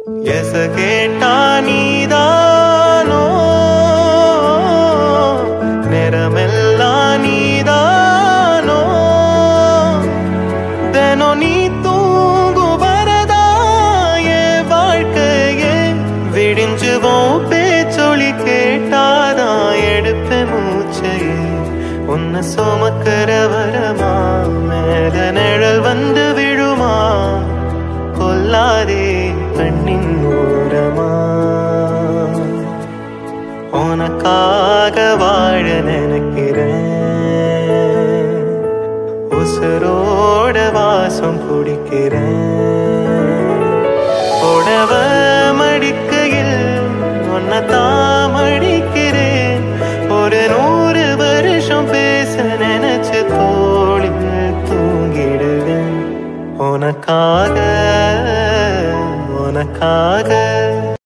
எச கேட்டா நீதானோ நேரமெல்லாம் நீதானோ தினம் நீ தூங்கு வரதா என் வாழ்க்கையே விடிஞ்சுவோம் பேச்சொலி கேட்டாதான் எடுப்ப மூச்சையே உன்னை சுமக்கிற வரமா மேல நிழல் வந்து விழுமா கொல்லாதே கண்ணின் ஓரமா உனக்காக வாழ நினைக்கிறேன் உசுரோட வாசம் பிடிக்கிறேன் உடவ மடிக்கையில் உன்னை தாமடிக்கிறேன் ஒரு நூறு வருஷம் பேச நினைச்சு தோளில் தூங்கிடுவேன் உனக்காக உனக்காக